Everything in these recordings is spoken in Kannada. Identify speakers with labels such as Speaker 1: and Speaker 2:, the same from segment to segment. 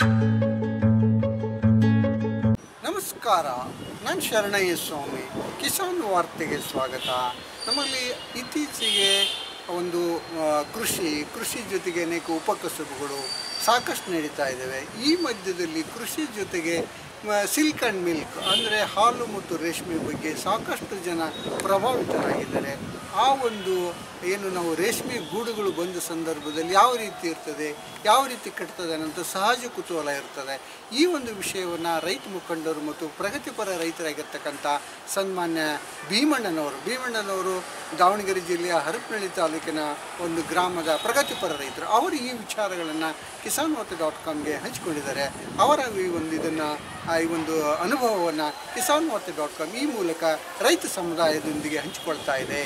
Speaker 1: ನಮಸ್ಕಾರ ನಾನು ಶರಣಯ್ಯ ಸ್ವಾಮಿ ಕಿಸಾನ್ ವಾರ್ತೆಗೆ ಸ್ವಾಗತ ನಮ್ಮಲ್ಲಿ ಇತ್ತೀಚೆಗೆ ಒಂದು ಆ, ಕೃಷಿ ಕೃಷಿ ಜೊತೆಗೆ ಅನೇಕ ಉಪಕಸಬುಗಳು ಸಾಕಷ್ಟು ನಡೀತಾ ಇದ್ದಾವೆ ಈ ಮಧ್ಯದಲ್ಲಿ ಕೃಷಿ ಜೊತೆಗೆ ಸಿಲ್ಕ್ ಆ್ಯಂಡ್ ಮಿಲ್ಕ್ ಅಂದರೆ ಹಾಲು ಮತ್ತು ರೇಷ್ಮೆ ಬಗ್ಗೆ ಸಾಕಷ್ಟು ಜನ ಪ್ರಭಾವಿತರಾಗಿದ್ದಾರೆ ಆ ಒಂದು ಏನು ನಾವು ರೇಷ್ಮೆ ಗೂಡುಗಳು ಬಂದ ಸಂದರ್ಭದಲ್ಲಿ ಯಾವ ರೀತಿ ಇರ್ತದೆ ಯಾವ ರೀತಿ ಕಟ್ತದೆ ಅನ್ನೋಂಥ ಸಹಜ ಕುತೂಹಲ ಇರ್ತದೆ ಈ ಒಂದು ವಿಷಯವನ್ನು ರೈತ ಮುಖಂಡರು ಮತ್ತು ಪ್ರಗತಿಪರ ರೈತರಾಗಿರ್ತಕ್ಕಂಥ ಸನ್ಮಾನ್ಯ ಭೀಮಣ್ಣನವರು ಭೀಮಣ್ಣನವರು ದಾವಣಗೆರೆ ಜಿಲ್ಲೆಯ ಹರಪನಹಳ್ಳಿ ತಾಲೂಕಿನ ಒಂದು ಗ್ರಾಮದ ಪ್ರಗತಿಪರ ರೈತರು ಅವರು ಈ ವಿಚಾರಗಳನ್ನು ಕಿಸಾನ್ ವಾರ್ತೆ ಡಾಟ್ ಕಾಮ್ಗೆ ಹಂಚಿಕೊಂಡಿದ್ದಾರೆ ಅವರ ಈ ಒಂದು ಇದನ್ನು ಈ ಒಂದು ಅನುಭವವನ್ನು ಕಿಸಾನ್ ವಾರ್ತೆ ಡಾಟ್ ಕಾಮ್ ಈ ಮೂಲಕ ರೈತ ಸಮುದಾಯದೊಂದಿಗೆ ಹಂಚಿಕೊಳ್ತಾ ಇದೆ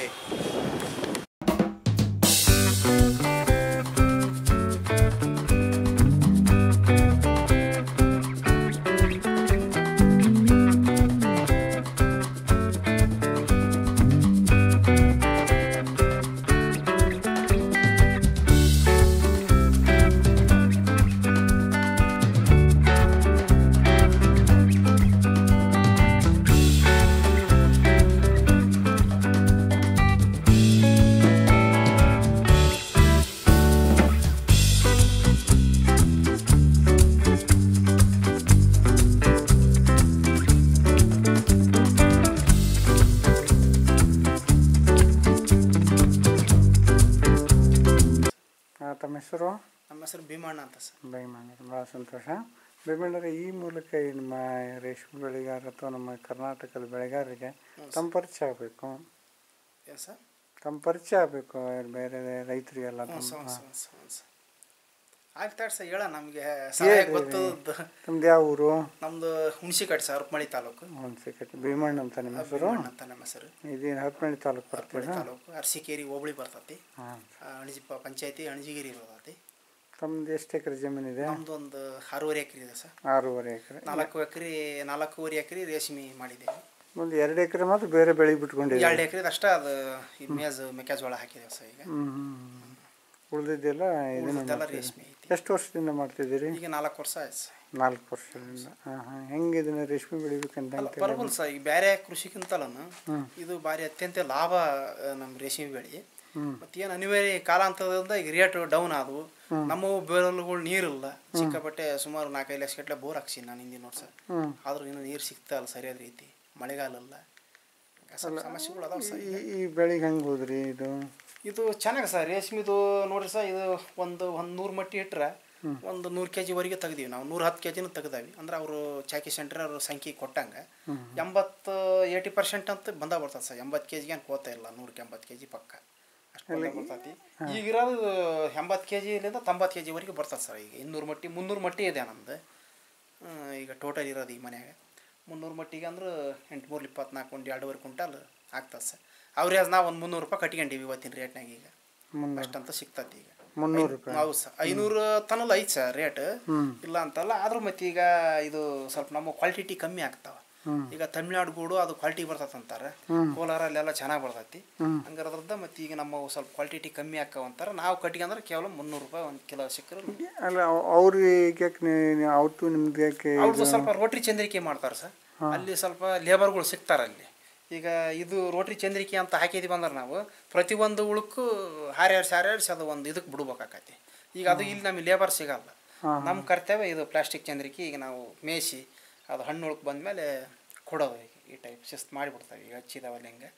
Speaker 1: ತಮ್ಮ ಹೆಸರು
Speaker 2: ನಮ್ಮ ಹೆಸರು ಭೀಮಣ್ಣ ಅಂತ ಸರ್
Speaker 1: ಭೀಮಣ್ಣರು ಭಾಳ ಸಂತೋಷ ಭೀಮಣ್ಣರ ಈ ಮೂಲಕ ಈ ನಮ್ಮ ರೇಷ್ಮೆ ಬೆಳೆಗಾರ ಅಥವಾ ನಮ್ಮ ಕರ್ನಾಟಕದ ಬೆಳೆಗಾರರಿಗೆ ತಮ್ಮ ಪರಿಚಯ ಆಗಬೇಕು
Speaker 2: ಏನು ಸರ್
Speaker 1: ತಮ್ಮ ಪರಿಚಯ ಆಗಬೇಕು ಬೇರೆ ರೈತರಿಗೆಲ್ಲ
Speaker 2: ಹ್ಞೂ
Speaker 1: ತಮ್ಮ
Speaker 2: ಸರ್ ಹ್ಞೂ ಸರ್ ಹ್ಞೂ ಸರ್ ಆಗ್ತಾ ಸರ್ ಹೇಳ ನಮಗೆ ಸಹಾಯ ಗೊತ್ತದ
Speaker 1: ತಮ್ದು ಯಾವ ಊರು
Speaker 2: ನಮ್ಮದು ಹುಣಸಿಕಟ್ಟು ಸರ್ ಹರಪಮಳಿ ತಾಲೂಕು
Speaker 1: ಒಂದು ಸೆಕೆಂಡ್ ಭೀಮಣ್ಣ ಅಂತ ನಿಮ್ಮ ಹೆಸರು
Speaker 2: ಭೀಮಣ್ಣ ಅಂತ ನಮ್ಮ ಹೆಸರು
Speaker 1: ಇದೇನು ಹರಪನಹಳ್ಳಿ ತಾಲೂಕು
Speaker 2: ಹರಪಮಳಿ
Speaker 1: ಬರ್ತೀರಾ
Speaker 2: ತಾಲೂಕು ಅರಸೀಕೆರೆ ಹೋಬಳಿ ಬರ್ತೈತಿ
Speaker 1: ಹಾಂ
Speaker 2: ಆ, ಅಣಜಿ ಪ- ಪಂಚಾಯತಿ ಅಣಜಿಗಿರಿ ಬರ್ತೈತಿ
Speaker 1: ತಮ್ದು ಎಷ್ಟು ಎಕರೆ ಜಮೀನಿದೆ
Speaker 2: ನಮ್ದು ಒಂದು ಆರೂವರೆ ಎಕರೆ ಇದೆ ಸರ್
Speaker 1: ಆರೂವರೆ ಎಕರೆ
Speaker 2: ನಾಲ್ಕು ಎಕರೆ ನಾಲ್ಕೂವರೆ ಎಕರೆ ರೇಷ್ಮೆ ಮಾಡಿದ್ದೇವೆ
Speaker 1: ಒಂದು ಎರಡು ಎಕರೆ ಮಾತ್ರ ಬೇರೆ ಬೆಳೆ ಬಿಟ್ಕೊಂಡಿದೆ
Speaker 2: ಎರಡು ಎಕರೆ ಅಷ್ಟೇ ಅದು ಈ ಮೇಜ್ ಮೆಕ್ಕೆಜೋಳ ಹಾಕಿದ್ದೇವೆ ಸರ್ ಈಗ
Speaker 1: ಹ್ಞೂ ಹ್ಞೂ ಉಳಿದಿದ್ದೆಲ್ಲ ಇದನ್ನ
Speaker 2: ಉಳಿದೆಲ್ಲ
Speaker 1: ಮಾಡ್ತೀರಿ.
Speaker 2: ರೇಷ್ಮೆ ಐತಿ
Speaker 1: ಎಷ್ಟು ವರ್ಷದಿಂದ ಮಾಡ್ತಿದ್ದೀರಿ
Speaker 2: ಈಗ ನಾಲ್ಕು ವರ್ಷ ಆಯ್ತು ಸರ್
Speaker 1: ನಾಲ್ಕು ವರ್ಷದಿಂದ ಹಾಂ ಹಾಂ ಹೆಂಗೆ ಇದನ್ನ ರೇಷ್ಮೆ ಬೆಳಿಬೇಕಂತ
Speaker 2: ಅಲ್ಲ
Speaker 1: ಅಂತ
Speaker 2: ಪರವಾಗಿಲ್ಲ ಸರ್ ಈಗ ಬೇರೆ ಕೃಷಿಗಿಂತಲೂ ಇದು ಭಾರಿ ಅತ್ಯಂತ ಲಾಭ ಆ, ನಮ್ಮ ರೇಷ್ಮೆ ಬೆಳೆ
Speaker 1: ಹ್ಮ್.
Speaker 2: ಮತ್ತೆ ಏನು ಅನಿವಾರ್ಯ ಕಾಲಾಂತರದಿಂದ ಈಗ ರೇಟ್ ಡೌನ್ ಆದವು ನಮ್ಮ ಬೋರ್ವೆಲ್ಗಳು ನೀರಿಲ್ಲ ಸಿಕ್ಕಾಪಟ್ಟೆ ಸುಮಾರು ನಾಲ್ಕೈದು ಲಕ್ಷ ಗಟ್ಟಲೆ ಬೋರ್ ಹಾಕ್ಸಿ ನಾನು ಹಿಂದಿನ ವರ್ಷ
Speaker 1: ಹ್ಞೂ
Speaker 2: ಆದ್ರೂ ಇನ್ನೂ ನೀರು ಸಿಗ್ತಾ ಇಲ್ಲ ಸರಿಯಾದ ರೀತಿ ಮಳೆಗಾಲ ಇಲ್ಲ ಸ್ವಲ್ಪ ಸಮಸ್ಯೆಗಳು ಅದಾವ ಸರ್
Speaker 1: ಈ ಈ ಬೆಳೆಗೆ ಹೆಂಗೆ ಹೋದ್ರಿ ಇದು
Speaker 2: ಇದು ಚೆನ್ನಾಗಿ ಸರ್ ರೇಷ್ಮೆದು ನೋಡ್ರಿ ಸರ್ ಇದು ಒಂದು ಒಂದು ನೂರು ಮಟ್ಟಿ ಇಟ್ಟರೆ ಒಂದು ನೂರು ಕೆ ಜಿವರೆಗೆ ತೆಗ್ದೀವಿ ನಾವು ನೂರು ಹತ್ತು ಕೆ ಜಿನೂ ತೆಗ್ದಾವಿ ಅಂದ್ರೆ ಅವರು ಚಾಕಿ ಸೆಂಟ್ರ್ ಅವ್ರ ಸಂಖ್ಯೆ ಕೊಟ್ಟಂಗೆ ಎಂಬತ್ತು ಏಯ್ಟಿ ಪರ್ಸೆಂಟ್ ಅಂತ ಬಂದ ಬರ್ತದೆ ಸರ್ ಎಂಬತ್ತು ಕೆ ಜಿಗೆ ಏನು ಕೋತಾ ಇಲ್ಲ ನೂರಕ್ಕೆ ಎಂಬತ್ತು ಕೆ ಜಿ ಪಕ್ಕ ಅಷ್ಟು ಬಂದ ಬರ್ತೈತಿ ಈಗ ಇರೋದು ಎಂಬತ್ತು ಕೆ ಜಿಲಿಂದ ತೊಂಬತ್ತು ಕೆ ಜಿವರೆಗೆ ಬರ್ತದೆ ಸರ್ ಈಗ ಇನ್ನೂರು ಮಟ್ಟಿ ಮುನ್ನೂರು ಮಟ್ಟಿ ಇದೆ ನಮ್ಮದು ಈಗ ಟೋಟಲ್ ಇರೋದು ಈ ಮನ್ಯಾಗ ಮುನ್ನೂರು ಮಟ್ಟಿಗೆ ಅಂದ್ರೆ ಎಂಟು ಮೂರು ಇಪ್ಪತ್ನಾಲ್ಕು ಒಂದು ಎರಡೂವರೆ ಕ್ವಿಂಟಲ್ ಆಗ್ತದೆ ಸರ್ ಅವ್ರೇಜ್ ನಾವು ಒಂದು ಮುನ್ನೂರು ರೂಪಾಯಿ ಕಟ್ಕೊಂಡೀವಿ ಇವತ್ತಿನ ರೇಟ್ನಾಗ ಈಗ
Speaker 1: ಮುನ್ನೂರು
Speaker 2: ಅಷ್ಟಂತ ಸಿಗ್ತತಿ ಈಗ
Speaker 1: ಮುನ್ನೂರು ರೂಪಾಯಿ
Speaker 2: ಹೌದು ಸರ್ ಐನೂರು ತನಲ್ಲ ಐತೆ ಸರ್ ರೇಟ್ ಇಲ್ಲ ಅಂತಲ್ಲ ಆದ್ರೂ ಮತ್ತೆ ಈಗ ಇದು ಸ್ವಲ್ಪ ನಮ್ಮ ಕ್ವಾಲಿಟಿ ಕಮ್ಮಿ ಆಗ್ತಾವ ಈಗ ತಮಿಳ್ನಾಡು ಗೂಡು ಅದು ಕ್ವಾಲಿಟಿ ಬರ್ತೈತೆ ಅಂತಾರೆ ಕೋಲಾರ ಅಲ್ಲೆಲ್ಲ ಚೆನ್ನಾಗಿ ಬರ್ತೈತಿ ಹಂಗಾರದ್ರದ ಮತ್ತೆ ಈಗ ನಮ್ಮ ಸ್ವಲ್ಪ ಕ್ವಾಲಿಟಿ ಕಮ್ಮಿ ಆಕ್ಕವ ಅಂತಾರೆ ನಾವು ಕಟ್ಕೊಂಡ್ರೆ ಕೇವಲ ಮುನ್ನೂರು ರೂಪಾಯಿ ಒಂದು ಕಿಲೋ ಸಿಕ್ಕರೆ
Speaker 1: ಅಲ್ಲ ಅವ್ರಿಗೆ ಯಾಕೆ ನೀವು ಅವತ್ತು ನಿಮ್ದು ಯಾಕೆ
Speaker 2: ಅವ್ರದ್ದು ಸ್ವಲ್ಪ ರೋಟ್ರಿ ಚಂದ್ರಿಕೆ ಮಾಡ್ತಾರೆ ಸರ್ ಅಲ್ಲಿ ಸ್ವಲ್ಪ ಲೇಬರ್ಗಳು ಸಿಗ್ತಾರೆ ಅಲ್ಲಿ ಈಗ ಇದು ರೋಟ್ರಿ ಚಂದ್ರಿಕೆ ಅಂತ ಹಾಕಿದೀವಿ ಅಂದ್ರೆ ನಾವು ಪ್ರತಿಯೊಂದು ಉಳುಕು ಹಾರ್ಯಾಡ್ಸಿ ಹಾರ್ಯಾಡ್ಸಿ ಅದು ಒಂದು ಇದಕ್ಕೆ ಬಿಡ್ಬೇಕಾಕತಿ ಈಗ ಅದು ಇಲ್ಲಿ ನಮಗೆ ಲೇಬರ್ ಸಿಗಲ್ಲ ನಮ್ಮ ಕರ್ತವ್ಯ ಇದು ಪ್ಲಾಸ್ಟಿಕ್ ಚಂದ್ರಿಕೆ ಈಗ ನಾವು ಮೇಯಿಸಿ ಅದು ಹಣ್ಣು ಉಳ್ಕ್ ಬಂದಮೇಲೆ ಕೊಡೋದು ಈಗ ಈ ಟೈಪ್ ಶಿಸ್ತು ಮಾಡಿಬಿಡ್ತಾವೆ ಈಗ ಹಚ್ಚಿದಾವಲ್ಲ ಹಿಂಗೆ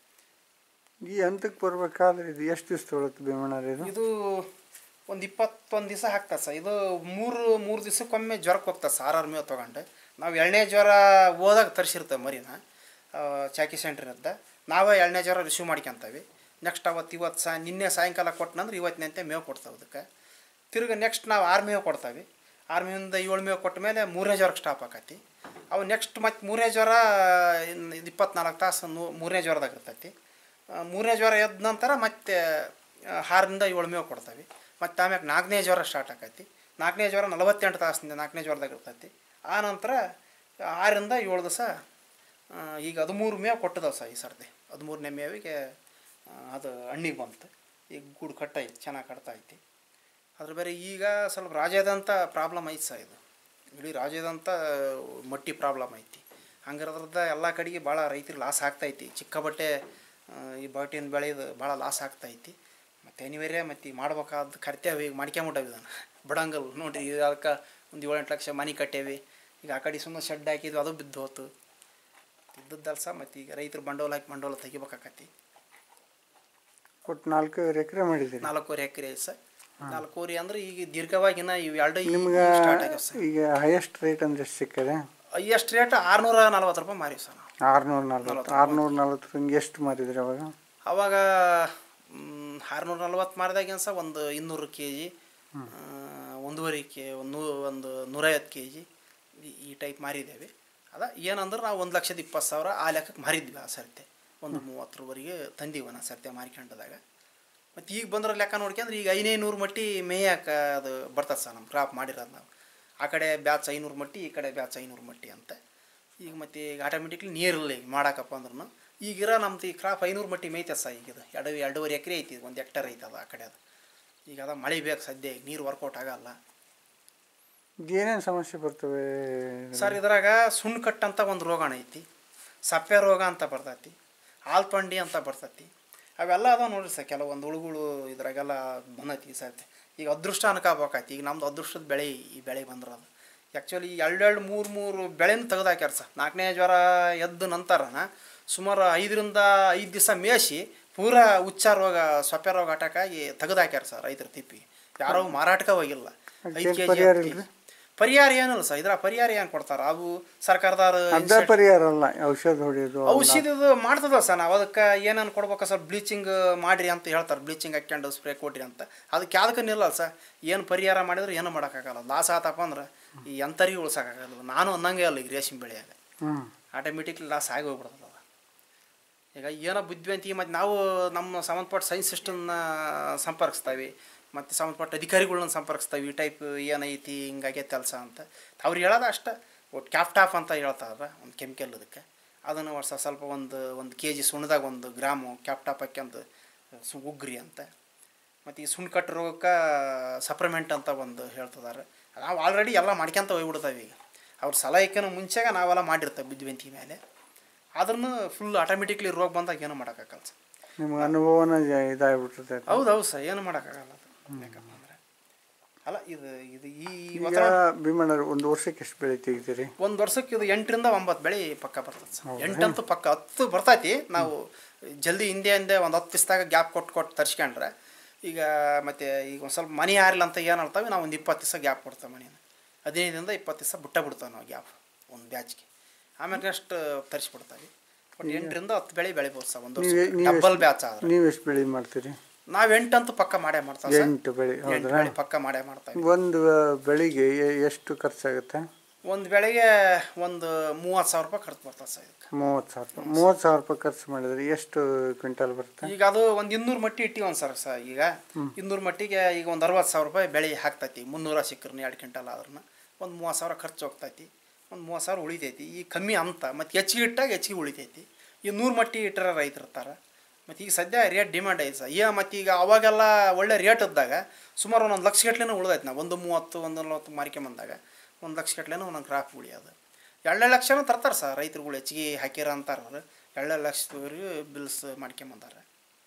Speaker 1: ಈ ಹಂತಕ್ಕೆ ಬರ್ಬೇಕಾದ್ರೆ ಇದು ಎಷ್ಟು ದಿವಸ ತೊಗೊಳುತ್ತೆ ಭೀಮಣ್ಣರ ಇದು
Speaker 2: ಇದು ಒಂದು ಇಪ್ಪತ್ತೊಂದು ದಿವಸ ಹಾಕ್ತದೆ ಸರ್ ಇದು ಮೂರು ಮೂರು ದಿವಸಕ್ಕೊಮ್ಮೆ ಜ್ವರಕ್ಕೆ ಹೋಗ್ತದೆ ಸರ್ ಆರ್ ಆರ್ ಮೇವು ತೊಗೊಂಡು ನಾವು ಎಣ್ಣೆ ಜ್ವರ ಹೋದಾಗ ತರಿಸಿರ್ತೇವೆ ಮರಿನ ಆ, ಚಾಕಿ ಸೆಂಟ್ರಿಂದ ನಾವೇ ಎಣ್ಣೆ ಜ್ವರ ರಿಸೀವ್ ಮಾಡ್ಕೊಂತೀವಿ ನೆಕ್ಸ್ಟ್ ಅವತ್ತು ಇವತ್ತು ಸಾ ನಿನ್ನೆ ಸಾಯಂಕಾಲ ಕೊಟ್ಟನಂದ್ರೆ ಇವತ್ತಿನಂತೆ ಮೇವು ಕೊಡ್ತಾವೆ ಅದಕ್ಕೆ ತಿರ್ಗಿ ನೆಕ್ಸ್ಟ್ ನಾವು ಆರು ಮೇವು ಕೊಡ್ತಾವೆ ಆರು ಮೇವಿಂದ ಏಳು ಮೇವು ಕೊಟ್ಟ ಮೇಲೆ ಮೂರನೇ ಜ್ವರಕ್ಕೆ ಸ್ಟಾಪ್ ಆಕತಿ ಅವು ನೆಕ್ಸ್ಟ್ ಮತ್ತು ಮೂರನೇ ಜ್ವರ ಇನ್ನು ಇದು ಇಪ್ಪತ್ನಾಲ್ಕು ತಾಸು ನೂ- ಮೂರನೇ ಜ್ವರದಾಗ ಇರ್ತೈತಿ ಆ, ಮೂರನೇ ಜ್ವರ ಎದ್ದ ನಂತರ ಮತ್ತೆ ಆ, ಆರರಿಂದ ಏಳು ಮೇವು ಕೊಡ್ತಾವೆ ಮತ್ತು ಆಮ್ಯಾಗ ನಾಲ್ಕನೇ ಜ್ವರ ಸ್ಟಾರ್ಟ್ ಆಕೈತಿ ನಾಲ್ಕನೇ ಜ್ವರ ನಲವತ್ತೆಂಟು ತಾಸಿಂದ ನಾಲ್ಕನೇ ಜ್ವರದಾಗ ಇರ್ತೈತಿ ಆ ನಂತರ ಆರರಿಂದ ಏಳು ದಿವಸ ಈಗ ಹದಿಮೂರು ಮೇವು ಕೊಟ್ಟದವ ಸಹ ಈ ಸರ್ತಿ ಹದಿಮೂರನೇ ಮೇವಿಗೆ ಆ, ಅದು ಹಣ್ಣಿಗೆ ಬಂತು ಈಗ ಗೂಡು ಕಟ್ಟೈತಿ ಚೆನ್ನಾಗಿ ಕಟ್ತಾ ಐತಿ ಅದ್ರ ಬೇರೆ ಈಗ ಸ್ವಲ್ಪ ರಾಜ್ಯದಂಥ ಪ್ರಾಬ್ಲಮ್ ಐತೆ ಸಹ ಇದು ಇಡೀ ರಾಜ್ಯದಂತ ಮಟ್ಟಿ ಪ್ರಾಬ್ಲಮ್ ಐತಿ ಹಂಗಿರೋದ್ರದ್ದು ಎಲ್ಲ ಕಡೆಗೆ ಭಾಳ ರೈತರಿಗೆ ಲಾಸ್ ಆಗ್ತೈತಿ ಚಿಕ್ಕ ಬಟ್ಟೆ ಆ, ಈ ಬಟ್ಟಿನ ಬೆಳೆದು ಭಾಳ ಲಾಸ್ ಆಗ್ತೈತಿ ಮತ್ತು ಅನಿವಾರ್ಯ ಮತ್ತು ಈಗ ಮಾಡ್ಬೇಕಾದ ಕರ್ತೇವೆ ಈಗ ಮಾಡ್ಕೊಂಬಿಟ್ಟವಿ ಇದನ್ನು ಬಡಂಗಲ್ ನೋಡಿರಿ ಇದು ಅದಕ್ಕೆ ಒಂದು ಏಳೆಂಟು ಲಕ್ಷ ಮನೆ ಕಟ್ಟೇವಿ ಈಗ ಆ ಕಡೆ ಸುಮ್ಮನೆ ಶೆಡ್ ಹಾಕಿದ್ವಿ ಅದು ಬಿದ್ದು ಹೋತು ಇದ್ದದ್ದಲ್ಸ ಮತ್ತು ಈಗ ರೈತರು ಬಂಡವಾಳ ಹಾಕಿ ಬಂಡವಾಳ ತೆಗಿಬೇಕಾಕತಿ
Speaker 1: ಒಟ್ಟು ನಾಲ್ಕೂವರೆ ಎಕರೆ ಮಾಡಿದ್ದೀರಿ
Speaker 2: ನಾಲ್ಕೂವರೆ ಎಕರೆ ಸರ್ ನಾಲ್ಕೂವರೆ ಅಂದ್ರೆ ಈಗ ದೀರ್ಘವಾಗಿನ ಇವು ಎರಡು
Speaker 1: ನಿಮ್ಗೆ
Speaker 2: ಸ್ಟಾರ್ಟ್ ಆಗ್ಯಾವ ಸರ್
Speaker 1: ಈಗ ಹೈಯೆಸ್ಟ್ ರೇಟ್ ಅಂದ್ರೆ ಎಷ್ಟು ಸಿಕ್ಕದೆ
Speaker 2: ಎಷ್ಟು ರೇಟ್ ಆರುನೂರ ನಲ್ವತ್ತು ರೂಪಾಯಿ ಮಾರೀವಿ ಸರ್ ನಾವು
Speaker 1: ಆರುನೂರ ನಲ್ವತ್ತು ಆರುನೂರ ನಲ್ವತ್ತು ಹಿಂಗೆ ಎಷ್ಟು ಮಾರಿದ್ರಿ ಅವಾಗ
Speaker 2: ಅವಾಗ ಆರುನೂರ ನಲ್ವತ್ತು ಮಾರಿದಾಗ ಸಹ ಒಂದು ಇನ್ನೂರು ಕೆ ಜಿ ಒಂದೂವರೆ ಕೆ ಒಂದು ಒಂದು ನೂರೈವತ್ತು ಕೆ ಜಿ ಈ ಟೈಪ್ ಮಾರಿದ್ದೇವೆ ಅದ ಏನಂದ್ರೆ ನಾವು ಒಂದು ಲಕ್ಷದ ಇಪ್ಪತ್ತು ಸಾವಿರ ಆ ಲೆಕ್ಕಕ್ಕೆ ಮಾರಿದ್ವಿ ಆ ಸರ್ತೆ ಒಂದು ಮೂವತ್ತರವರೆಗೆ ತಂದೀವಿ ಒಂದು ಸರ್ತೆ ಮಾರ್ಕೊಂಡದಾಗ ಮತ್ತು ಈಗ ಬಂದ್ರೆ ಲೆಕ್ಕ ನೋಡ್ಕೊಂಡ್ರೆ ಈಗ ಐನೈನೂರು ಮಟ್ಟಿ ಮೇಯಕ್ಕೆ ಅದು ಬರ್ತದೆ ಸರ್ ನಮ್ಮ ಕ್ರಾಪ್ ಮಾಡಿರೋದು ನಾವು ಆ ಕಡೆ ಬ್ಯಾಚ್ ಐನೂರು ಮಟ್ಟಿ ಈ ಕಡೆ ಬ್ಯಾಚ್ ಐನೂರು ಮಟ್ಟಿ ಅಂತ ಈಗ ಮತ್ತು ಈಗ ಆಟೋಮೆಟಿಕ್ಲಿ ನೀರಿಲ್ಲ ಈಗ ಮಾಡಾಕಪ್ಪ ಅಂದ್ರೂ ಈಗಿರೋ ನಮ್ದು ಈ ಕ್ರಾಪ್ ಐನೂರು ಮಟ್ಟಿ ಮೇಯ್ತದೆ ಸರ್ ಈಗ ಇದು ಎರಡು ಎರಡೂವರೆ ಎಕರೆ ಐತಿ ಒಂದು ಹೆಕ್ಟರ್ ಐತೆ ಅದು ಆ ಕಡೆ ಅದು ಈಗ ಅದ ಮಳೆ ಬೇಕು ಸದ್ಯ ಈಗ ನೀರು ವರ್ಕೌಟ್ ಆಗಲ್ಲ
Speaker 1: ಏನೇನು ಸಮಸ್ಯೆ ಬರ್ತವೆ
Speaker 2: ಸರ್ ಇದ್ರಾಗ ಸುಣ್ಣ ಕಟ್ ಅಂತ ಒಂದು ರೋಗಾಣ ಐತಿ ಸಪ್ಪೆ ರೋಗ ಅಂತ ಬರ್ತೈತಿ ಆಲ್ಪಂಡಿ ಅಂತ ಬರ್ತೈತಿ ಅವೆಲ್ಲ ಅದಾವ ನೋಡ್ರಿ ಸರ್ ಕೆಲವೊಂದು ಹುಳುಗಳು ಇದ್ರಾಗೆಲ್ಲ ಬಂದೈತಿ ಸರ್ತಿ ಈಗ ಅದೃಷ್ಟ ಅನ್ಕೋಬೇಕಾಯ್ತು ಈಗ ನಮ್ದು ಅದೃಷ್ಟದ ಬೆಳೆ ಈ ಬೆಳೆ ಬಂದಿರೋದು ಆ್ಯಕ್ಚುಲಿ ಎರಡೆರಡು ಮೂರು ಮೂರು ಬೆಳೆನ ತೆಗೆದಾಕ್ಯಾರ ಸರ್ ನಾಲ್ಕನೇ ಜ್ವರ ಎದ್ದ ನಂತರನ ಸುಮಾರು ಐದರಿಂದ ಐದು ದಿವಸ ಮೇಯಿಸಿ ಪೂರಾ ಉಚ್ಚ ರೋಗ ಸೊಪ್ಪೆ ರೋಗ ಅಟ್ಯಾಕ್ ಆಗಿ ತೆಗೆದಾಕ್ಯಾರ ಸರ್ ರೈತರ ತಿಪ್ಪಿ ಯಾರೋ ಮಾರಾಟಕ್ಕೆ ಹೋಗಿಲ್ಲ ಐದು ಕೆ
Speaker 1: ಪರಿಹಾರ
Speaker 2: ಜಿ
Speaker 1: ಇಲ್ರಿ?
Speaker 2: ಪರಿಹಾರ ಏನಿಲ್ಲ ಸರ್ ಇದ್ರ ಪರಿಹಾರ ಏನು ಕೊಡ್ತಾರ ಅವು ಸರ್ಕಾರದವ್ರು
Speaker 1: ಅರ್ಧ ಪರಿಹಾರ ಅಲ್ಲ ಔಷಧ ಹೊಡೆಯೋದು
Speaker 2: ಔಷಧಿದು ಮಾಡ್ತದ ಸರ್ ನಾವು ಅದಕ್ಕೆ ಏನೇನು ಕೊಡ್ಬೇಕು ಸರ್ ಬ್ಲೀಚಿಂಗ್ ಮಾಡಿರಿ ಅಂತ ಹೇಳ್ತಾರೆ ಬ್ಲೀಚಿಂಗ್ ಹಾಕ್ಯಂಡು ಸ್ಪ್ರೇ ಕೊಡ್ರಿ ಅಂತ ಅದಕ್ಕೆ ಯಾವ್ದಕ್ಕೆ ನಿಲ್ಲಲ್ಲ ಸರ್ ಏನು ಪರಿಹಾರ ಮಾಡಿದ್ರೆ ಏನು ಮಾಡೋಕ್ಕಾಗಲ್ಲ ಲಾಸ್ ಆತಪ್ಪ ಅಂದ್ರೆ ಈ ಎಂತರಿಗೆ ಉಳ್ಸೋಕ್ಕಾಗಲ್ಲ ನಾನು ಅನ್ನಂಗೆ ಅಲ್ಲ ಈಗ ರೇಷ್ಮೆ ಬೆಳೆಯಾಗ
Speaker 1: ಹ್ಞೂ
Speaker 2: ಆಟೋಮೆಟಿಕ್ಲಿ ಲಾಸ್ ಆಗಿ ಹೋಗ್ಬಿಡ್ತದೆ ಅದು ಈಗ ಏನೋ ಬುದ್ಧಿವಂತಿಕೆ ಮತ್ತು ನಾವು ನಮ್ಮ ಸಂಬಂಧಪಟ್ಟ ಸೈನ್ಸ್ ಸಿಸ್ಟಮ್ನ ಸಂಪರ್ಕಿಸ್ತಾವೆ ಮತ್ತು ಸಂಬಂಧಪಟ್ಟ ಅಧಿಕಾರಿಗಳನ್ನ ಸಂಪರ್ಕಿಸ್ತಾವೆ ಈ ಟೈಪ್ ಏನೈತಿ ಹಿಂಗಾಗೈತೆ ಕೆಲಸ ಅಂತ ಅವ್ರು ಹೇಳೋದು ಅಷ್ಟೇ ಒಟ್ಟು ಕ್ಯಾಪ್ಟಾಫ್ ಅಂತ ಹೇಳ್ತಾರ ಒಂದು ಕೆಮಿಕಲ್ ಅದಕ್ಕೆ ಅದನ್ನು ವರ್ಷ ಸ್ವಲ್ಪ ಒಂದು ಒಂದು ಕೆ ಜಿ ಸುಣ್ಣದಾಗ ಒಂದು ಗ್ರಾಮು ಕ್ಯಾಪ್ಟಾಪ್ ಹಾಕ್ಯಂದು ಸು ಉಗ್ರಿ ಅಂತ ಮತ್ತು ಈ ಸುಣ್ಣ ಕಟ್ಟು ರೋಗಕ್ಕೆ ಸಪ್ಲಿಮೆಂಟ್ ಅಂತ ಒಂದು ಹೇಳ್ತಿದ್ದಾರೆ ನಾವು ಆಲ್ರೆಡಿ ಎಲ್ಲ ಮಾಡ್ಕೊಂತ ಹೋಗ್ಬಿಡ್ತಾವೆ ಈಗ ಅವ್ರ ಸಲಹೆಕ್ಕಿನ ಮುಂಚೆಗೆ ನಾವೆಲ್ಲ ಮಾಡಿರ್ತೇವೆ ಬುದ್ಧಿವಂತಿಕೆ ಮೇಲೆ ಆದ್ರೂ ಫುಲ್ ಆಟೋಮೆಟಿಕ್ಲಿ ರೋಗ ಬಂದಾಗ ಏನು ಮಾಡೋಕ್ಕಾಗಲ್ಲ ಸರ್
Speaker 1: ನಿಮ್ಗೆ ಅನುಭವನ ಜ- ಇದಾಗ್ಬಿಟ್ಟಿರ್ತೈತೆ
Speaker 2: ಹೌದು ಹೌದು ಸರ್ ಏನು ಮಾಡೋಕ್ಕಾಗಲ್ಲ ಅದು ಯಾಕಪ್ಪ ಅಂದ್ರೆ ಅಲ್ಲ ಇದು ಇದು ಈ
Speaker 1: ಈಗ
Speaker 2: ವಾತಾವರಣ
Speaker 1: ಭೀಮಣ್ಣರು ಒಂದು ವರ್ಷಕ್ಕೆ ಎಷ್ಟು ಬೆಳೆ ತೆಗಿತೀರಿ
Speaker 2: ಒಂದು ವರ್ಷಕ್ಕೆ ಇದು ಎಂಟರಿಂದ ಒಂಬತ್ತು ಬೆಳೆ ಪಕ್ಕ ಬರ್ತದೆ ಸರ್ ಎಂಟಂತೂ ಪಕ್ಕ ಹತ್ತು ಬರ್ತೈತಿ ನಾವು ಜಲ್ದಿ ಹಿಂದೆ ಹಿಂದೆ ಒಂದು ಹತ್ತು ದಿವಸದಾಗ ಗ್ಯಾಪ್ ಕೊಟ್ಟು ಕೊಟ್ಟು ತರ್ಸ್ಕೊಂಡ್ರೆ ಈಗ ಮತ್ತು ಈಗ ಒಂದು ಸ್ವಲ್ಪ ಮನೆ ಯಾರಿಲ್ಲ ಅಂತ ಏನು ಹೇಳ್ತಾವೆ ನಾವು ಒಂದು ಇಪ್ಪತ್ತು ದಿವಸ ಗ್ಯಾಪ್ ಕೊಡ್ತೇವೆ ಮನೇನ ಹದಿನೈದರಿಂದ ಇಪ್ಪತ್ತು ದಿವಸ ಬಿಟ್ಟ ಬಿಡ್ತೇವೆ ನಾವು ಗ್ಯಾಪ್ ಒಂದು ಬ್ಯಾಚ್ಗೆ ಆಮೇಲೆ ನೆಕ್ಸ್ಟ್ ತರಿಸ್ಬಿಡ್ತಾವೆ ಬಟ್ ಎಂಟರಿಂದ ಹತ್ತು ಬೆಳೆ ಬೆಳಿಬೋದು ಸರ್ ಒಂದು
Speaker 1: ನೀವೇ
Speaker 2: ವರ್ಷ
Speaker 1: ನೀವು
Speaker 2: ಡಬ್ಬಲ್ ಬ್ಯಾಚ್ ಆದ್ರೆ
Speaker 1: ನೀವು ಎಷ್ಟು ಬೆಳೆ ಮಾಡ್ತೀರಿ
Speaker 2: ನಾವು ಎಂಟಂತೂ ಪಕ್ಕ ಮಾಡೇ ಮಾಡ್ತಾವೆ ಸರ್
Speaker 1: ಎಂಟು ಬೆಳೆ
Speaker 2: ಎಂಟು
Speaker 1: ಹೌದ್ರಾ
Speaker 2: ಬೆಳೆ ಪಕ್ಕ ಮಾಡೇ ಮಾಡ್ತಾವೆ
Speaker 1: ಒಂದು ಬೆಳಿಗ್ಗೆ ಎ- ಎಷ್ಟು ಖರ್ಚಾಗುತ್ತೆ
Speaker 2: ಒಂದು ಬೆಳೆಗೆ ಒಂದು ಮೂವತ್ತು ಸಾವಿರ ರೂಪಾಯಿ ಖರ್ಚು ಬರ್ತದೆ ಸರ್ ಇದಕ್ಕೆ
Speaker 1: ಮೂವತ್ತು ಸಾವಿರ ರೂಪಾಯಿ ಮೂವತ್ತು ಸಾವಿರ ರೂಪಾಯಿ ಖರ್ಚು ಮಾಡಿದ್ರೆ ಎಷ್ಟು ಕ್ವಿಂಟಲ್ ಬರುತ್ತೆ
Speaker 2: ಈಗ ಅದು ಒಂದು ಇನ್ನೂರು ಮಟ್ಟಿ ಇಟ್ಟಿವಿ ಸರ್ ಸರ್ ಈಗ ಇನ್ನೂರು ಮಟ್ಟಿಗೆ ಈಗ ಒಂದು ಅರವತ್ತು ಸಾವಿರ ರೂಪಾಯಿ ಬೆಳೆ ಹಾಕ್ತೈತಿ ಮುನ್ನೂರ ಸಿಕ್ಕರ್ನ ಎರಡು ಕ್ವಿಂಟಲ್ ಆದ್ರೂ ಒಂದು ಮೂವತ್ತು ಸಾವಿರ ಖರ್ಚು ಹೋಗ್ತೈತಿ ಒಂದು ಮೂವತ್ತು ಸಾವಿರ ಉಳಿತೈತಿ ಈ ಕಮ್ಮಿ ಅಂತ ಮತ್ತು ಹೆಚ್ಚಿಗೆ ಇಟ್ಟಾಗ ಹೆಚ್ಚಿಗೆ ಉಳಿತೈತಿ ಈ ನೂರು ಮಟ್ಟಿ ಇಟ್ಟರೆ ರೈತರು ಇರ್ತಾರೆ ಮತ್ತು ಈಗ ಸದ್ಯ ರೇಟ್ ಡಿಮ್ಯಾಂಡ್ ಐತೆ ಸರ್ ಈಗ ಮತ್ತು ಈಗ ಅವಾಗೆಲ್ಲ ಒಳ್ಳೆ ರೇಟ್ ಇದ್ದಾಗ ಸುಮಾರು ಒಂದೊಂದು ಲಕ್ಷ ಗಟ್ಲೆನೂ ಉಳ್ದೈತೆ ನಾವು ಒಂದು ಮೂವತ್ತು ಒಂದು ನಲ್ವತ್ತು ಮಾರ್ಕೊಂಬಂದಾಗ ಒಂದು ಲಕ್ಷ ಗಟ್ಲೆನೂ ಒಂದೊಂದು ಕ್ರಾಪ್ ಉಳಿಯೋದು ಎರಡೆರಡು ಲಕ್ಷನೂ ತರ್ತಾರೆ ಸರ್ ರೈತರುಗಳು ಹೆಚ್ಚಿಗೆ ಹಾಕ್ಯಾರ ಅಂತಾರೆ ಅವ್ರು ಎರಡೆರಡು ಲಕ್ಷದವರೆಗೂ ಬಿಲ್ಸ್ ಮಾಡ್ಕೊಂಬಂದಾರೆ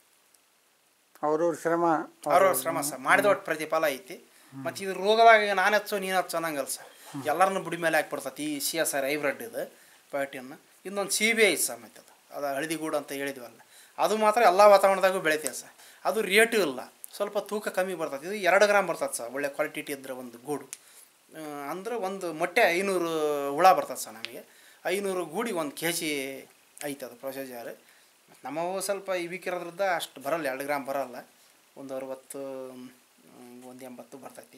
Speaker 1: ಅವ್ರವ್ರ ಶ್ರಮ
Speaker 2: ಅವ್ರವ್ರ ಶ್ರಮ ಸರ್ ಮಾಡಿದ ಒಟ್ಟು ಪ್ರತಿಫಲ ಐತಿ ಮತ್ತು ಇದು ರೋಗದಾಗ ನಾನು ಹಚ್ಚೋ ನೀನು ಹಚ್ಚೋ ಅನ್ನಂಗಲ್ಲ ಸರ್ ಎಲ್ಲರನ್ನು ಬುಡಿ ಮೇಲೆ ಹಾಕ್ಬಿಡ್ತೈತಿ ಈ ಸಿ ಎಸ್ ಆರ್ ಹೈಬ್ರಿಡ್ ಇದು ಪ್ಯಾಟಿಯನ್ನು ಇನ್ನೊಂದು ಸಿ ಬಿ ಐ ಸರ್ ಮತ್ತು ಅದು ಅದು ಹಳದಿಗೂಡು ಅಂತ ಹೇಳಿದ್ವಲ್ಲ ಅದು ಮಾತ್ರ ಎಲ್ಲ ವಾತಾವರಣದಾಗೂ ಬೆಳಿತೇವೆ ಸರ್ ಅದು ರೇಟು ಇಲ್ಲ ಸ್ವಲ್ಪ ತೂಕ ಕಮ್ಮಿ ಬರ್ತೈತಿ ಇದು ಎರಡು ಗ್ರಾಮ್ ಬರ್ತದೆ ಸರ್ ಒಳ್ಳೆ ಕ್ವಾಲಿಟಿ ಇದ್ರೆ ಒಂದು ಗೂಡು ಆ, ಅಂದ್ರೆ ಒಂದು ಮೊಟ್ಟೆ ಐನೂರು ಹುಳ ಬರ್ತದೆ ಸರ್ ನಮಗೆ ಐನೂರು ಗೂಡಿ ಒಂದು ಕೆ ಜಿ ಐತೆ ಅದು ಪ್ರೊಸೀಜರ್ ನಮ್ಮವು ಸ್ವಲ್ಪ ಇವಿಕಿರೋದ್ರಿಂದ ಅಷ್ಟು ಬರಲ್ಲ ಎರಡು ಗ್ರಾಮ್ ಬರಲ್ಲ ಒಂದು ಅರವತ್ತು ಮ್, ಒಂದು ಎಂಬತ್ತು ಬರ್ತೈತಿ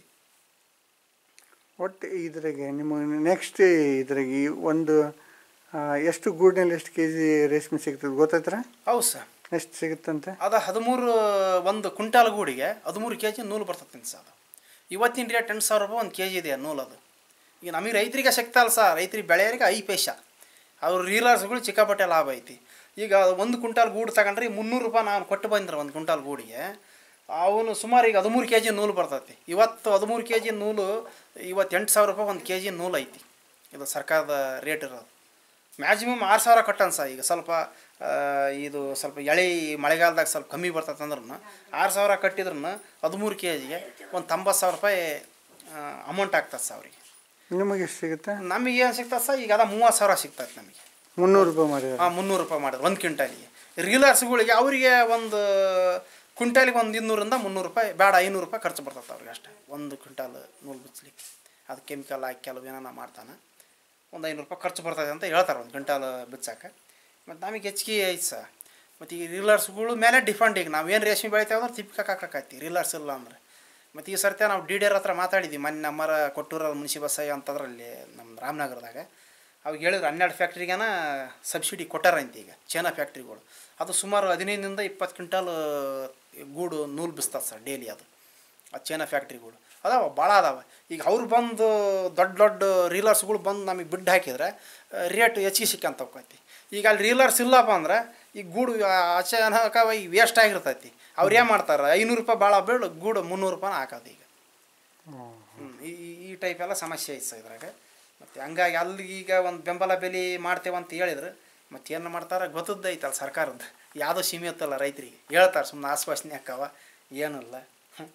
Speaker 1: ಒಟ್ಟು ಇದ್ರಾಗೆ ನಿಮಗೆ ನೆಕ್ಸ್ಟ್ ಇದ್ರಾಗೆ ಈ ಒಂದು ಆ, ಎಷ್ಟು ಗೂಡಿನಲ್ಲಿ ಎಷ್ಟು ಕೆ ಜಿ ರೇಷ್ಮೆ ಸಿಗ್ತದೆ ಗೊತ್ತೈತ್ರ
Speaker 2: ಹೌದು ಸರ್
Speaker 1: ಎಷ್ಟು ಸಿಗುತ್ತಂತೆ
Speaker 2: ಅದು ಹದಿಮೂರು ಒಂದು ಕ್ವಿಂಟಾಲ್ ಗೂಡಿಗೆ ಹದಿಮೂರು ಕೆ ಜಿ ನೂಲು ಬರ್ತೈತಿ ಸರ್ ಅದು ಇವತ್ತಿನ ರೇಟ್ ಎಂಟು ಸಾವಿರ ರೂಪಾಯಿ ಒಂದು ಕೆ ಜಿ ಇದೆ ನೂಲು ಅದು ಈಗ ನಮಗೆ ರೈತರಿಗೆ ಶಕ್ತಿ ಅಲ್ಲ ಸರ್ ರೈತರಿಗೆ ಬೆಳೆಯೋರಿಗೆ ಐ ಪೈಸ ಅವ್ರ ರೀಲರ್ಸ್ಗಳು ಸಿಕ್ಕಾಪಟ್ಟೆ ಲಾಭ ಐತಿ ಈಗ ಒಂದು ಕ್ವಿಂಟಾಲ್ ಗೂಡು ತಗೊಂಡ್ರೆ ಮುನ್ನೂರು ರೂಪಾಯಿ ನಾನು ಕೊಟ್ಟು ಬಂದ್ರೆ ಒಂದು ಕ್ವಿಂಟಾಲ್ ಗೂಡಿಗೆ ಅವನು ಸುಮಾರು ಈಗ ಹದಿಮೂರು ಕೆ ಜಿ ನೂಲು ಬರ್ತೈತಿ ಇವತ್ತು ಹದಿಮೂರು ಕೆ ಜಿ ನೂಲು ಇವತ್ತು ಎಂಟು ಸಾವಿರ ರೂಪಾಯಿ ಒಂದು ಕೆ ಜಿ ನೂಲು ಐತಿ ಇದು ಸರ್ಕಾರದ ರೇಟ್ ಇರೋದು ಮ್ಯಾಕ್ಸಿಮಮ್ ಆರು ಸಾವಿರ ಕಟ್ಟನ್ ಸಹ ಈಗ ಸ್ವಲ್ಪ ಆ, ಇದು ಸ್ವಲ್ಪ ಎಳೆ ಮಳೆಗಾಲದಾಗ ಸ್ವಲ್ಪ ಕಮ್ಮಿ ಬರ್ತೈತೆ ಅಂದ್ರೂ ಆರು ಸಾವಿರ ಕಟ್ಟಿದ್ರು ಹದಿಮೂರು ಕೆ ಜಿಗೆ ಒಂದು ತೊಂಬತ್ತು ಸಾವಿರ ರೂಪಾಯಿ ಅಮೌಂಟ್ ಆಗ್ತದೆ ಸಹ ಅವರಿಗೆ
Speaker 1: ನಿಮಗೆ ಎಷ್ಟು ಸಿಗುತ್ತೆ
Speaker 2: ನಮಗೆ ಏನು ಸಿಗ್ತದೆ ಸಹ ಈಗ ಅದ ಮೂವತ್ತು ಸಾವಿರ ಸಿಗ್ತೈತೆ ನಮಗೆ
Speaker 1: ಮುನ್ನೂರು ರೂಪಾಯಿ ಮಾಡಿದ್ದಾರೆ
Speaker 2: ಹಾಂ ಮುನ್ನೂರು ರೂಪಾಯಿ ಮಾಡಿದ್ರು ಒಂದು ಕ್ವಿಂಟಾಲಿಗೆ ರೀಲರ್ಸ್ಗಳಿಗೆ ಅವರಿಗೆ ಒಂದು ಕ್ವಿಂಟಾಲಿಗೆ ಒಂದು ಇನ್ನೂರಿಂದ ಮುನ್ನೂರು ರೂಪಾಯಿ ಬೇಡ ಐನೂರು ರೂಪಾಯಿ ಖರ್ಚು ಬರ್ತೈತೆ ಅವ್ರಿಗೆ ಅಷ್ಟೇ ಒಂದು ಕ್ವಿಂಟಾಲ್ ನೂಲು ಬಿಚ್ಚಲಿಕ್ಕೆ ಅದು ಕೆಮಿಕಲ್ ಹಾಕಿ ಕೆಲವು ಏನಾನ ಮಾಡ್ತಾನೆ ಒಂದು ಐನೂರು ರೂಪಾಯಿ ಖರ್ಚು ಬರ್ತದೆ ಅಂತ ಹೇಳ್ತಾರೆ ಒಂದು ಕ್ವಿಂಟಾಲ್ ಬಿಚ್ಚಾಕ ಮತ್ತು ನಮಗೆ ಹೆಚ್ಚಿಗೆ ಐತೆ ಸಹ ಮತ್ತು ಈ ರೀಲರ್ಸ್ಗಳು ಮೇಲೆ ಡಿಫೆಂಡ್ ಈಗ ನಾವು ಏನು ರೇಷ್ಮೆ ಬೆಳಿತೇವೆ ಅಂದ್ರೆ ತಿಪ್ಪಿಗೆ ಹಾಕಾಕೈತಿ ರೀಲರ್ಸ್ ಇಲ್ಲ ಅಂದ್ರೆ ಮತ್ತು ಈ ಸರ್ತಿ ನಾವು ಡಿ ಡಿ ಆರ್ ಹತ್ರ ಮಾತಾಡಿದ್ವಿ ಮೊನ್ನೆ ನಮ್ಮರ ಕೊಟ್ಟೂರ ಮುನ್ಸಿ ಬಸಯ್ಯ ಅಂತದ್ರಲ್ಲಿ ನಮ್ಮ ರಾಮನಗರದಾಗ ಅವಾಗ ಹೇಳಿದ್ರು ಹನ್ನೆರಡು ಫ್ಯಾಕ್ಟ್ರಿಗೇನ ಸಬ್ಸಿಡಿ ಕೊಟ್ಟಾರಂತೆ ಈಗ ಚೈನಾ ಫ್ಯಾಕ್ಟ್ರಿಗಳು ಅದು ಸುಮಾರು ಹದಿನೈದರಿಂದ ಇಪ್ಪತ್ತು ಕ್ವಿಂಟಾಲ್ ಗೂಡು ನೂಲು ಬಿಸ್ತದೆ ಸರ್ ಡೈಲಿ ಅದು ಆ ಚೈನಾ ಫ್ಯಾಕ್ಟ್ರಿಗಳು ಅದಾವ ಭಾಳ ಅದಾವ ಈಗ ಅವ್ರು ಬಂದು ದೊಡ್ಡ ದೊಡ್ಡ ರೀಲರ್ಸ್ಗಳು ಬಂದು ನಮಗೆ ಬಿಡ್ ಹಾಕಿದ್ರೆ ರೇಟ್ ಹೆಚ್ಚಿಗೆ ಸಿಕ್ಕಂತ ಹೋಗ್ತೈತಿ ಈಗ ಅಲ್ಲಿ ರೀಲರ್ಸ್ ಇಲ್ಲಪ್ಪ ಅಂದ್ರೆ ಈ ಗೂಡು ಅಚಾನಕವಾಗಿ ವೇಸ್ಟ್ ಆಗಿರ್ತೈತಿ ಅವ್ರು ಏನು ಮಾಡ್ತಾರೆ ಐನೂರು ರೂಪಾಯಿ ಭಾಳ ಬೀಳು ಗೂಡು ಮುನ್ನೂರು ರೂಪಾಯಿ ಹಾಕೋದು ಈಗ ಹ್ಮ್. ಈ ಈ- ಈ ಟೈಪ್ ಎಲ್ಲ ಸಮಸ್ಯೆ ಐತೆ ಸರ್ ಇದ್ರಾಗ ಮತ್ತು ಹಂಗಾಗಿ ಅಲ್ಲಿ ಈಗ ಒಂದು ಬೆಂಬಲ ಬೆಲೆ ಮಾಡ್ತೇವೆ ಅಂತ ಹೇಳಿದ್ರೆ ಮತ್ತೆ ಏನು ಮಾಡ್ತಾರೆ ಗೊತ್ತದ್ದು ಐತಲ್ಲ ಸರ್ಕಾರದ್ದು ಯಾವುದೋ ಸೀಮಿತಲ್ಲ ರೈತರಿಗೆ ಹೇಳ್ತಾರೆ ಸುಮ್ಮನೆ ಆಶ್ವಾಸನೆ ಅಕ್ಕವ ಏನಿಲ್ಲ ಹ್ಮ್.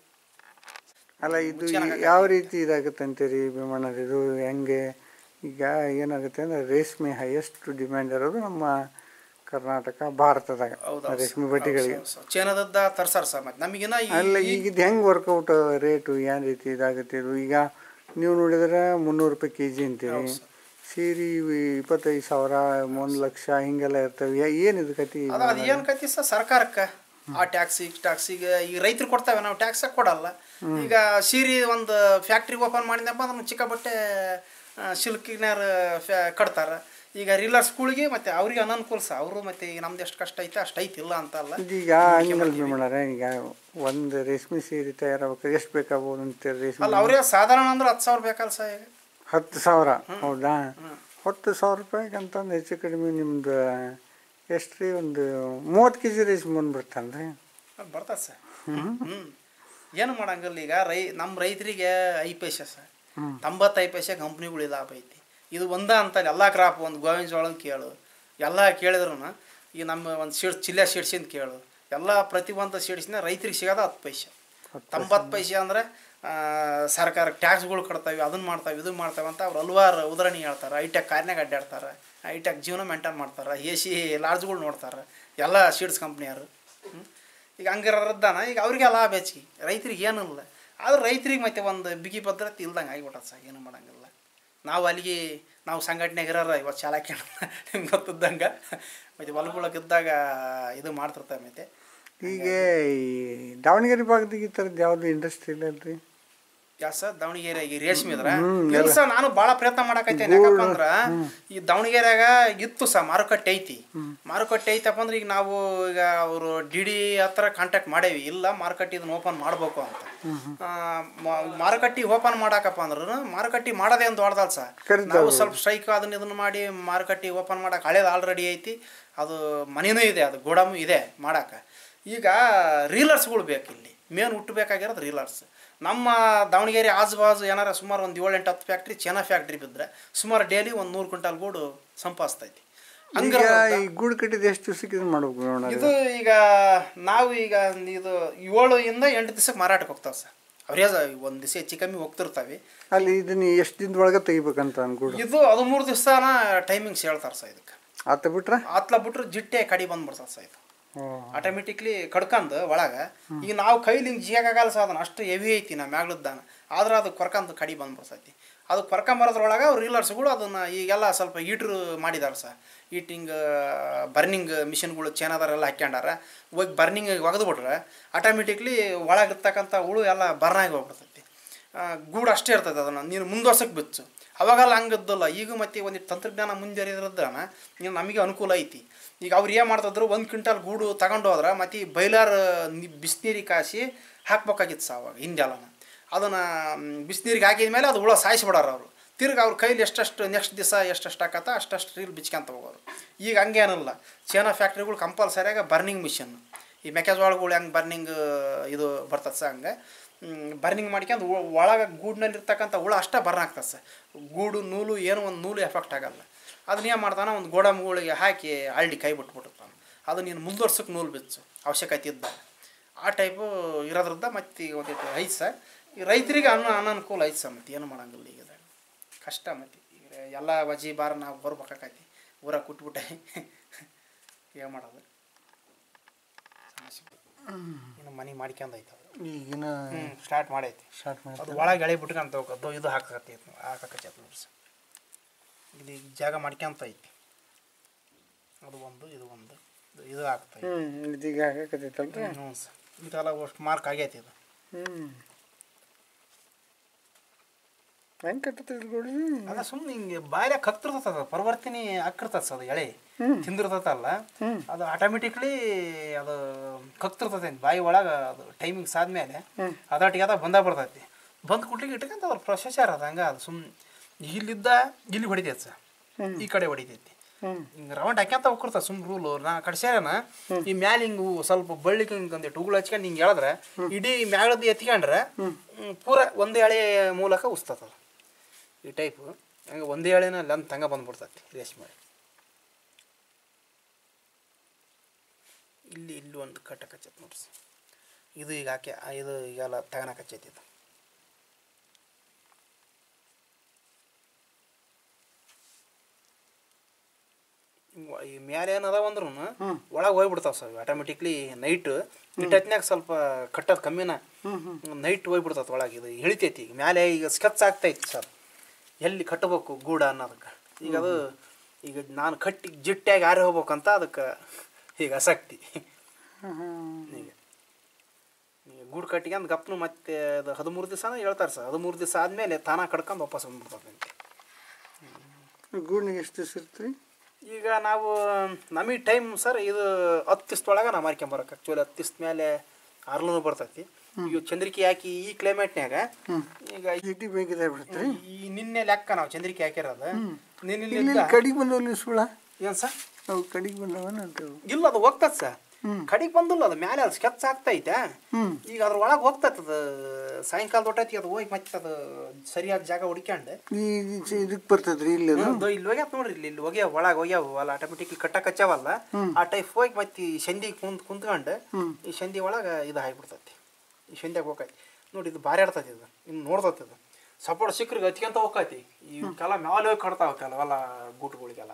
Speaker 1: ಅಲ್ಲ ಇದು ಯಾವ ರೀತಿ ಇದಾಗುತ್ತೆ ಅಂತೀರಿ ಭೀಮಣ್ಣರು ಇದು ಹೆಂಗೆ ಈಗ ಏನಾಗುತ್ತೆ ಅಂದರೆ ರೇಷ್ಮೆ ಹೈಯೆಸ್ಟ್ ಡಿಮ್ಯಾಂಡ್ ಇರೋದು ನಮ್ಮ ಕರ್ನಾಟಕ ಭಾರತದಾಗ
Speaker 2: ಹೌದು
Speaker 1: ರೇಷ್ಮೆ ಬಟ್ಟೆಗಳಿಗೆ
Speaker 2: ಚೈನಾದದ್ದ ತರ್ಸಾರ ಸರ್ ಮತ್ತೆ ನಮಗಿನ
Speaker 1: ಅಲ್ಲ ಈಗ ಇದು ಹೆಂಗೆ ವರ್ಕೌಟ್ ರೇಟು ಏನು ರೀತಿ ಇದಾಗುತ್ತೆ ಇದು ಈಗ ನೀವು ನೋಡಿದ್ರೆ ಮುನ್ನೂರು ರೂಪಾಯಿ ಕೆ ಜಿ ಅಂತೀರಿ ಸೀರೆ ಇವು ಇಪ್ಪತ್ತೈದು ಸಾವಿರ ಒಂದು ಲಕ್ಷ ಹಿಂಗೆಲ್ಲ ಇರ್ತವೆ ಏನಿದು ಕತಿ
Speaker 2: ಅದ ಅದು ಏನು ಕತ್ತಿ ಸರ್ ಸರ್ಕಾರಕ್ಕೆ ಆ ಟ್ಯಾಕ್ಸ್ ಈ ಟ್ಯಾಕ್ಸ್ ಈಗ ಈಗ ರೈತರು ಕೊಡ್ತಾವೆ ನಾವು ಟ್ಯಾಕ್ಸ್ ಕೊಡಲ್ಲ ಈಗ ಸೀರೆ ಒಂದು ಫ್ಯಾಕ್ಟ್ರಿ ಓಪನ್ ಮಾಡಿದಪ್ಪ ಅಂದ್ರೆ ಚಿಕ್ಕ ಬಟ್ಟೆ ಸಿಲ್ಕಿನಾರ ಫ್ಯಾ ಕಟ್ತಾರೆ ಈಗ ರೀಲರ್ಸ್ಗಳಿಗೆ ಮತ್ತೆ ಅವ್ರಿಗೆ ಅನನುಕೂಲ ಸಹ ಅವರು ಮತ್ತೆ ಈಗ ನಮ್ದು ಎಷ್ಟು ಕಷ್ಟ ಐತೆ ಅಷ್ಟು ಐತಿ ಇಲ್ಲ ಅಂತ ಅಲ್ಲ
Speaker 1: ಈಗ ಹಂಗಲ್ ಭೀಮಣ್ಣರೇ ಈಗ ಒಂದು ರೇಷ್ಮೆ ಸೀರೆ ತಯಾರಾಗಬೇಕು ಎಷ್ಟು ಬೇಕಾಗ್ಬೋದು ಅಂತೀರಿ ರೇಷ್ಮೆ
Speaker 2: ಅಲ್ಲ ಅವರೇ ಸಾಧಾರಣ ಅಂದ್ರೆ ಹತ್ತು ಸಾವಿರ ಬೇಕಲ್ಲ ಸರ್ ಈಗ
Speaker 1: ಹತ್ತು ಸಾವಿರ ಹೌದಾ ಹತ್ತು ಸಾವಿರ ರೂಪಾಯಿಗೆ ಅಂತಂದು ಹೆಚ್ಚು ಕಡಿಮೆ ನಿಮ್ದು ಎಷ್ಟು ರೀ ಒಂದು ಮೂವತ್ತು ಕೆ ಜಿ ರೇಷ್ಮೆ ಬಂದ್ಬಿಡ್ತಾನೆ ರೀ
Speaker 2: ಅದು ಬರ್ತದೆ ಸರ್ ಹ್ಞೂ ಏನು ಮಾಡಂಗಿಲ್ಲ ಈಗ ರೈ ನಮ್ಮ ರೈತರಿಗೆ ಐ ಪೈಸೆ ಸರ್ ತೊಂಬತ್ತೈದು ಪೈಸೆ ಕಂಪ್ನಿಗಳು ಲಾಭ ಐತಿ ಇದು ಒಂದ ಅಂತ ಎಲ್ಲ ಕ್ರಾಪ್ ಒಂದು ಗೋವಿನ ಜೋಳ ಕೇಳು ಎಲ್ಲ ಕೇಳಿದ್ರು ಈ ನಮ್ಮ ಒಂದು ಸೀಡ್ಸ್ ಚಿಲ್ಲೆ ಸೀಡ್ಸಿಂದ ಕೇಳು ಎಲ್ಲ ಪ್ರತಿಯೊಂದು ಸೀಡ್ಸಿನ ರೈತರಿಗೆ ಸಿಗೋದು ಹತ್ತು ಪೈಸೆ ತೊಂಬತ್ತು ಪೈಸೆ ಅಂದರೆ ಸರ್ಕಾರಕ್ಕೆ ಟ್ಯಾಕ್ಸ್ಗಳು ಕಟ್ತಾವೆ ಅದನ್ನು ಮಾಡ್ತಾವೆ ಇದನ್ನು ಮಾಡ್ತಾವೆ ಅಂತ ಅವ್ರು ಹಲ್ವಾರು ಉದಾಹರಣೆ ಹೇಳ್ತಾರೆ ಐಟೆಕ್ ಕಾರ್ನಾಗ ಅಡ್ಡಾಡ್ತಾರೆ ಐಟೆಕ್ ಜೀವನ ಮೇಂಟೈನ್ ಮಾಡ್ತಾರೆ ಎ ಸಿ ಲಾಡ್ಜ್ಗಳು ನೋಡ್ತಾರೆ ಎಲ್ಲ ಸೀಡ್ಸ್ ಕಂಪ್ನಿಯವರು ಈಗ ಹಂಗಿರೋದಾನ ಈಗ ಅವ್ರಿಗೆ ಲಾಭ ಹೆಚ್ಚಿಗೆ ರೈತರಿಗೆ ಏನಿಲ್ಲ ಆದ್ರೆ ರೈತರಿಗೆ ಮತ್ತೆ ಒಂದು ಬಿಗಿ ಭದ್ರತೆ ಇಲ್ದಂಗೆ ಆಗಿಬಿಟ್ಟದ ಸರ್ ಏನು ಮಾಡಂಗಿಲ್ಲ ನಾವು ಅಲ್ಲಿಗೆ ನಾವು ಸಂಘಟನೆಗೆ ಇರೋರ ಇವತ್ತು ಚಾಲಕಿ ನಿಮ್ಗೆ ಗೊತ್ತಿದ್ದಂಗೆ ಮತ್ತು ಹೊಲಗಳಕ್ಕಿದ್ದಾಗ ಇದು ಮಾಡ್ತಿರ್ತಾರೆ ಮತ್ತೆ
Speaker 1: ಈಗ ಈ ದಾವಣಗೆರೆ ಭಾಗದಾಗ ಈ ಥರದ್ದು ಯಾವುದು ಇಂಡಸ್ಟ್ರಿ ಇಲ್ಲ ಅಲ್ರಿ
Speaker 2: ಯಾ ಸರ್ ದಾವಣಗೆರೆ ಈ ರೇಷ್ಮೆ ಇದ್ರ ಇಲ್ಲ ಸರ್ ನಾನು ಭಾಳ ಪ್ರಯತ್ನ ಮಾಡಕೈತೇನೆ ಯಾಕಪ್ಪ ಅಂದ್ರ ಈ ದಾವಣಗೆರೆಯಾಗ ಇತ್ತು ಸರ್ ಮಾರುಕಟ್ಟೆ ಐತಿ ಮಾರುಕಟ್ಟೆ ಐತಪ್ಪ ಅಂದ್ರೆ ಈಗ ನಾವು ಈಗ ಅವರು ಡಿ ಡಿ ಹತ್ರ ಕಾಂಟ್ಯಾಕ್ಟ್ ಮಾಡೇವಿ ಇಲ್ಲ ಮಾರುಕಟ್ಟೆ ಇದನ್ನ ಓಪನ್ ಮಾಡ್ಬೇಕು ಅಂತ ಆ, ಮ- ಮಾರುಕಟ್ಟೆ ಓಪನ್ ಮಾಡಾಕಪ್ಪ ಅಂದ್ರ ಮಾರುಕಟ್ಟೆ ಮಾಡೋದೇ ಒಂದು ಹೊಡೆದಲ್ಲ ಸರ್
Speaker 1: ಕರೀತಾವ್ರು.
Speaker 2: ನಾವು ಸ್ವಲ್ಪ ಸ್ಟ್ರೈಕ್ ಅದನ್ನ ಇದನ್ನ ಮಾಡಿ ಮಾರುಕಟ್ಟೆ ಓಪನ್ ಮಾಡಕ್ಕೆ ಹಳೇದು ಆಲ್ರೆಡಿ ಐತಿ ಅದು ಮನೆಯೂ ಇದೆ ಅದು ಗೋಡಾಮು ಇದೆ ಮಾಡಕ್ಕೆ ಈಗ ರೀಲರ್ಸ್ಗಳು ಬೇಕು ಇಲ್ಲಿ ಮೇನ್ ಹುಟ್ಟಬೇಕಾಗಿರೋದು ರೀಲರ್ಸ್ ನಮ್ಮ ದಾವಣಗೆರೆ ಆಜು ಬಾಜು ಏನಾರ ಸುಮಾರು ಒಂದು ಏಳು ಎಂಟು ಹತ್ತು ಫ್ಯಾಕ್ಟ್ರಿ ಚೈನಾ ಫ್ಯಾಕ್ಟ್ರಿ ಬಿದ್ದರೆ ಸುಮಾರು ಡೈಲಿ ಒಂದು ನೂರು ಕ್ವಿಂಟಲ್ ಗೂಡು ಸಂಪಾದಿಸ್ತೈತಿ
Speaker 1: ಈಗ
Speaker 2: ಹಂಗ
Speaker 1: ಈ ಗೂಡು ಕಟ್ಟಿದ ಎಷ್ಟು ದಿವಸಕ್ಕೆ ಇದು ಮಾಡ್ಬೇಕು ಭೀಮಣ್ಣರೇ?
Speaker 2: ಇದು ಈಗ ನಾವು ಈಗ ಇದು ಏಳು ಇಂದ ಎಂಟು ದಿವಸಕ್ಕೆ ಮಾರಾಟಕ್ಕೆ ಹೋಗ್ತಾವೆ ಸರ್ ಅವರೇ ಒಂದು ದಿವಸ ಹೆಚ್ಚು ಕಮ್ಮಿ ಹೋಗ್ತಿರ್ತಾವೆ
Speaker 1: ಅಲ್ಲಿ ಇದನ್ನ ಎಷ್ಟು ದಿನದೊಳಗೆ ತೆಗಿಬೇಕಂತ ಅನ್ಗೂಡು
Speaker 2: ಇದು ಹದಿಮೂರು ದಿವಸನ ಟೈಮಿಂಗ್ಸ್ ಹೇಳ್ತಾರೆ ಸರ್ ಇದಕ್ಕೆ
Speaker 1: ಆತ ಬಿಟ್ರೆ
Speaker 2: ಆತ್ಲ ಬಿಟ್ರೆ ಜಿಟ್ಟೆ ಕಡಿ ಬಂದ್ಬಿಡ್ತದೆ ಸರ್ ಇದು
Speaker 1: ಓ
Speaker 2: ಆಟೋಮೆಟಿಕ್ಲಿ ಕಡ್ಕಂದು ಒಳಗೆ ಈಗ ನಾವು ಕೈಲಿ ಹಿಂಗೆ ಜಿಯಾಗಲ್ಲ ಸರ್ ಅದನ್ನ ಅಷ್ಟು ಹೆವಿ ಐತಿ ನಾ ಮ್ಯಾಗ್ಲದ್ದಾನ ಆದ್ರೆ ಅದು ಕೊರ್ಕಂದು ಕಡಿ ಬಂದ್ಬಿಡ್ತೈತಿ ಅದು ಕೊರ್ಕೊಂಬರೋದ್ರೊಳಗೆ ಅವ್ರು ರೀಲರ್ಸ್ಗಳು ಅದನ್ನು ಈಗೆಲ್ಲ ಸ್ವಲ್ಪ ಹೀಟ್ರು ಮಾಡಿದಾರೆ ಸರ್ ಹೀಟಿಂಗ್ ಬರ್ನಿಂಗ್ ಮಿಷಿನ್ಗಳು ಚೈನಾದವರೆಲ್ಲ ಹಾಕ್ಯಂಡಾರ ಹೋಗಿ ಬರ್ನಿಂಗ್ ಒಗೆದು ಬಿಟ್ರೆ ಆಟೋಮೆಟಿಕ್ಲಿ ಒಳಗಿರ್ತಕ್ಕಂಥ ಹುಳು ಎಲ್ಲ ಬರ್ನ್ ಆಗಿ ಹೋಗ್ಬಿಡ್ತೈತಿ ಆ, ಗೂಡು ಅಷ್ಟೇ ಇರ್ತೈತೆ ಅದನ್ನು ನೀನು ಮುಂದುವರ್ಸಕ್ಕೆ ಬಿಚ್ಚು ಅವಾಗೆಲ್ಲ ಹಂಗದ್ದಲ್ಲ ಈಗ ಮತ್ತೆ ಒಂದು ತಂತ್ರಜ್ಞಾನ ಮುಂದುವರಿದ್ರದ್ದಾನ ನೀನು ನಮಗೆ ಅನುಕೂಲ ಐತಿ ಈಗ ಅವ್ರು ಏನು ಮಾಡ್ತಿದ್ರು ಒಂದು ಕ್ವಿಂಟಲ್ ಗೂಡು ತಗೊಂಡು ಹೋದ್ರೆ ಮತ್ತೆ ಈ ಬೈಲಾರ್ ಬಿಸಿನೀರಿಗೆ ಕಾಸಿ ಹಾಕ್ಬೇಕಾಗಿತ್ತು ಸಹ ಅವಾಗ ಹಿಂದೆಲ್ಲನ ಅದನ್ನು ಬಿಸಿನೀರಿಗೆ ಹಾಕಿದ ಮೇಲೆ ಅದು ಹುಳ ಸಾಯಿಸ್ಬಿಡಾರ ಅವರು ತಿರ್ಗಿ ಅವ್ರ ಕೈಲಿ ಎಷ್ಟೆಷ್ಟು ನೆಕ್ಸ್ಟ್ ದಿವಸ ಎಷ್ಟೆಷ್ಟು ಹಾಕತ್ತ ಅಷ್ಟಷ್ಟು ರೀಲ್ ಬಿಚ್ಕೊಂತ ಹೋಗೋರು ಈಗ ಹಂಗೇನಿಲ್ಲ ಚೈನಾ ಫ್ಯಾಕ್ಟ್ರಿಗಳು ಕಂಪಲ್ಸರಿಯಾಗ ಬರ್ನಿಂಗ್ ಮಿಷನ್ ಈ ಮೆಕ್ಕೆಜೋಳಗಳು ಹೆಂಗೆ ಬರ್ನಿಂಗ್ ಇದು ಬರ್ತದೆ ಸರ್ ಹಂಗೆ ಬರ್ನಿಂಗ್ ಮಾಡ್ಕೊಂಡು ಒಳಗೆ ಗೂಡಿನಲ್ಲಿ ಇರ್ತಕ್ಕಂಥ ಹುಳ ಅಷ್ಟೇ ಬರ್ನ್ ಆಗ್ತದೆ ಸರ್ ಗೂಡು ನೂಲು ಏನು ಒಂದು ನೂಲು ಎಫೆಕ್ಟ್ ಆಗಲ್ಲ ಅದನ್ನ ಏನು ಮಾಡ್ತಾನೆ ಒಂದು ಗೋಡಂಬಿಗಳಿಗೆ ಹಾಕಿ ಹಳ್ಳಿ ಕೈ ಬಿಟ್ಬಿಟ್ಟಿರ್ತಾನೆ ಅದು ನೀನು ಮುಂದುವರ್ಸಕ್ಕೆ ನೂಲು ಬಿಚ್ಚು ಅವಶ್ಯಕತೆ ಇದ್ದಾಗ ಆ ಟೈಪು ಇರೋದ್ರಿಂದ ಮತ್ತು ಒಂದಿಟ್ಟು ಐತೆ ಸರ್ ಈ ರೈತರಿಗೆ ಅನ್ನ ಅನನುಕೂಲ ಐತೆ ಸರ್ ಮತ್ತು ಏನು ಮಾಡಂಗಿಲ್ಲ ಈಗ ಇದು. ಕಷ್ಟ ಮತ್ತು ಈಗ ಎಲ್ಲ ವಜಿ ಬಾರ ನಾವು ಬರ್ಬೇಕಾಕೈತಿ ಊರಾಗ ಕುಟ್ಬಿಟ್ಟೆ ಏನು ಮಾಡೋದು ಸಮಸ್ಯೆ ಇನ್ನು ಮನೆ ಮಾಡ್ಕೊಂಡೈತೆ ಅದು
Speaker 1: ಈಗಿನ
Speaker 2: ಹ್ಞೂ ಸ್ಟಾರ್ಟ್ ಮಾಡೈತಿ
Speaker 1: ಸ್ಟಾರ್ಟ್
Speaker 2: ಅದು
Speaker 1: ಮಾಡ್ತಾರೆ
Speaker 2: ಒಳಗೆ ಎಳೆ ಬಿಟ್ಕೊಂತ ಹೋಗೋದು ಇದು ಹಾಕಕತ್ತಿ ಹಾಕಕಚ್ಚೈತೆ ನೋಡಿ ಸರ್ ಇದು ಈಗ ಜಾಗ ಮಾಡ್ಕೊಂತ ಐತಿ ಅದು ಒಂದು ಇದು ಒಂದು ಇದು- ಇದು ಆಗ್ತೈತಿ
Speaker 1: ಹ್ಞೂ ಇದೀಗ ಹಾಕಕತ್ತೈತಲ್ರಿ
Speaker 2: ಹ್ಞೂ ಸರ್ ಇದೆಲ್ಲ ಅಷ್ಟು ಮಾರ್ಕ್ ಆಗೈತಿ ಇದು
Speaker 1: ಹ್ಞೂ ಹೆಂಗೆ ಕಟ್ಟತೈತಿ ಗೋಡಿ
Speaker 2: ಅದ ಸುಮ್ಮನೆ ಹಿಂಗೆ ಬಾಯಿಲೆ ಕಕ್ತಿರ್ತದ ಪರಿವರ್ತನೆ ಆಕಿರ್ತದ ಸರ್ ಅದು ಎಳೆ ತಿಂದಿರ್ತದಲ್ಲ ಅದು ಆಟೋಮೆಟಿಕ್ಲಿ ಅದು ಕಕ್ತಿರ್ತದೆ ಬಾಯಿ ಒಳಗೆ ಅದು ಟೈಮಿಂಗ್ಸ್ ಆದ್ಮೇಲೆ ಅದಾಟಿಗೆ ಅದ ಬಂದ ಬರ್ತೈತಿ ಬಂದು ಕುಟ್ಲಿಕ್ಕೆ ಇಟ್ಕೊಂತ ಅದ್ರ ಪ್ರೊಸೆಸರ್ ಅದ ಹಂಗೆ ಅದು ಸುಮ್ಮನೆ ಇಲ್ಲಿದ್ದ ಇಲ್ಲಿ ಹೊಡಿತೈತೆ ಸರ್ ಈ ಕಡೆ ಹೊಡಿತೈತಿ
Speaker 1: ಹ್ಞೂ
Speaker 2: ಹಿಂಗೆ ರೌಂಡ್ ಹಾಕ್ಯಂತ ಹೋಗ್ತಿರ್ತಾವ ಸುಮ್ ರೂಲು ನಾ ಕಡ್ಸ್ಯಾರನ ಈ ಮ್ಯಾಲ ಹಿಂಗೆ ಸ್ವಲ್ಪ ಬಳ್ಳಿಗೆ ಹಿಂಗೆ ಒಂದಿಟ್ಟು ಉಗುಳು ಹಚ್ಕೊಂಡು ಹಿಂಗೆ ಹೇಳಿದ್ರೆ ಇಡೀ ಮ್ಯಾಳದ್ದು ಎತ್ಕೊಂಡ್ರೆ ಹ್ಮ್, ಪೂರ ಒಂದೇ ಎಳೆ ಮೂಲಕ ಉಸ್ತದ ಈ ಟೈಪು ಹಂಗೆ ಒಂದೇ ಎಳೆನ ಲಂತ್ ತಂಗ ಬಂದ್ಬಿಡ್ತೈತಿ ರೇಷ್ಮೆ ಇಲ್ಲಿ ಇಲ್ಲಿ ಒಂದು ಕಟ್ಟಕ್ಕೆ ಹಚ್ಚೈತೆ ನೋಡ್ರಿ ಸರ್. ಇದು ಈಗ ಹಾಕಿ ಆ, ಇದು ಈಗೆಲ್ಲ ತಗೋಣಕ್ಕೆ ಹಚ್ಚೈತಿ ಇದು ವ- ಈ ಮ್ಯಾಲೆ ಏನದ ಅಂದ್ರೂ ಒಳಗೆ ಹೋಗ್ಬಿಡ್ತಾವ ಸರ್ ಆಟೋಮೆಟಿಕ್ಲಿ ನೈಟ್ ಇಟ್ಟತ್ನ್ಯಾಗ ಸ್ವಲ್ಪ ಕಟ್ಟೋದು ಕಮ್ಮಿನ ನೈಟ್ ಹೋಗ್ಬಿಡ್ತೈತೆ ಒಳಗೆ ಇದು ಇಳಿತೈತಿ ಈಗ ಮ್ಯಾಲೆ ಈಗ ಸ್ಕೆಚ್ ಆಗ್ತೈತಿ ಸರ್ ಎಲ್ಲಿ ಕಟ್ಟಬೇಕು ಗೂಡ ಅನ್ನೋದಕ್ಕೆ ಈಗ ಅದು ಈಗ ನಾನು ಕಟ್ಟಿ ಜಿಟ್ಟಾಗಿ ಆರಿ ಹೋಗ್ಬೇಕಂತ ಅದಕ್ಕೆ ಈಗ ಆಸಕ್ತಿ ಈಗ ಈಗ ಗೂಡು ಕಟ್ಕೊಂಡು ಗಪ್ನು ಮತ್ತೆ ಅದು ಹದಿಮೂರು ದಿವಸನ ಹೇಳ್ತಾರೆ ಸರ್ ಹದಿಮೂರು ದಿವಸ ಆದಮೇಲೆ ತಾನ ಕಡ್ಕೊಂಡು ವಾಪಸ್ ಬಂದ್ಬಿಡ್ತದೆ
Speaker 1: ಗೂಡಿಗೆ ಎಷ್ಟು ದಿವಸ ಇರ್ತೀರಿ
Speaker 2: ಈಗ ನಾವು ನಮಗೆ ಟೈಮ್ ಸರ್ ಇದು ಹತ್ತು ದಿವ್ಸದೊಳಗೆ ನಾವು ಮಾರ್ಕೊಂಬರಕ್ಕೆ ಆ್ಯಕ್ಚುಲಿ ಹತ್ತು ದಿವ್ಸ ಮೇಲೆ ಅರ್ಲೂ ಬರ್ತೈತಿ ಈಗ ಚಂದ್ರಿಕೆ ಹಾಕಿ ಈ ಕ್ಲೈಮೇಟ್ನ್ಯಾಗ ಈಗ
Speaker 1: ಚೀಟಿ ಬೇಕಿದೆ ಬಿಡ್ತೀರಿ
Speaker 2: ಈ ನಿನ್ನೆ ಲೆಕ್ಕ ನಾವು ಚಂದ್ರಿಕೆ ಹಾಕಿರೋದು
Speaker 1: ಇಲ್ಲಿ
Speaker 2: ನಿನ್ನೆ
Speaker 1: ಕಡಿಗೆ ಬಂದವಲ್ಲಿ ಸುಳ
Speaker 2: ಏನು ಸರ್
Speaker 1: ಅವು ಕಡಿಗೆ ಬಂದವನ ಅಂತೇವು
Speaker 2: ಇಲ್ಲ ಅದು ಹೋಗ್ತದೆ ಸರ್ ಕಡಿಗೆ ಬಂದಿಲ್ಲ ಅದು ಮ್ಯಾಲೆ ಅದು ಸ್ಕೆಚ್ ಆಗ್ತೈತೆ
Speaker 1: ಹ್ಮ್.
Speaker 2: ಈಗ ಅದ್ರ ಒಳಗೆ ಹೋಗ್ತೈತೆ ಅದು ಸಾಯಂಕಾಲ ಹೊಟ್ಟೈತಿ ಅದು ಹೋಗಿ ಮತ್ತೆ ಅದು ಸರಿಯಾದ ಜಾಗ ಹುಡ್ಕ್ಯಂಡು
Speaker 1: ಈ ಇದಕ್ಕೆ ಬರ್ತದ್ರಿ ಇಲ್ಲಿ ಅದು
Speaker 2: ಅದು ಇಲ್ಲಿ ಹೋಗ್ಯಾತ ನೋಡ್ರಿ ಇಲ್ಲಿ ಇಲ್ಲಿ ಹೋಗ್ಯಾವ ಒಳಗೆ ಹೋಗ್ಯಾವ ಅಲ್ಲ ಆಟೋಮೆಟಿಕ್ಲಿ ಕಟ್ಟಕ್ಕೆ ಹಚ್ಚಾವಲ್ಲ ಆ ಟೈಪ್ ಹೋಗಿ ಮತ್ತೆ ಈ ಸಂದಿ ಕುಂತ್ ಕುಂತ್ಕೊಂಡು ಈ ಸಂದಿ ಒಳಗೆ ಇದು ಆಗಿಬಿಡ್ತೈತಿ ಈ ಸಂಧ್ಯಾಗ ಹೋಗೈತಿ ನೋಡಿ ಇದು ಭಾರಿ ಆಡ್ತೈತಿ ಇದು ಇನ್ನು ನೋಡ್ತೈತಿ ಇದು ಸಪೋರ್ಟ್ ಸಿಕ್ಕ್ರಿಗೆ ಹಚ್ಕೊಂತ ಹೋಗೈತಿ ಇವಕ್ಕೆಲ್ಲ ಮ್ಯಾಲೆ ಹೋಗಿ ಕಟ್ತಾವ ಕೆಲವೆಲ್ಲ ಗೂಟುಗಳಿಗೆಲ್ಲ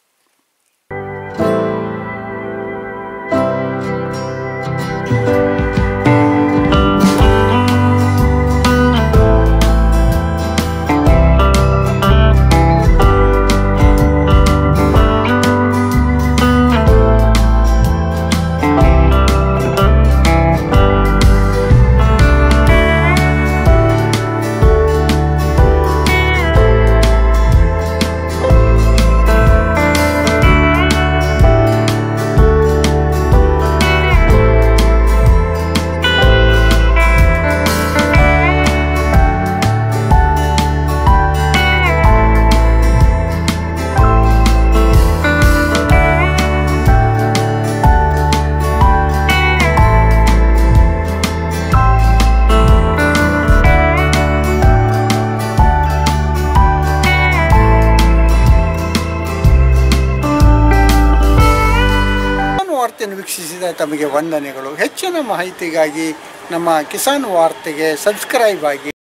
Speaker 1: ಕಿಸಾನ್ ವಾರ್ತೆಯನ್ನು ವೀಕ್ಷಿಸಿದ ತಮಗೆ ವಂದನೆಗಳು ಹೆಚ್ಚಿನ ಮಾಹಿತಿಗಾಗಿ ನಮ್ಮ ಕಿಸಾನ್ ವಾರ್ತೆಗೆ ಸಬ್ಸ್ಕ್ರೈಬ್ ಆಗಿ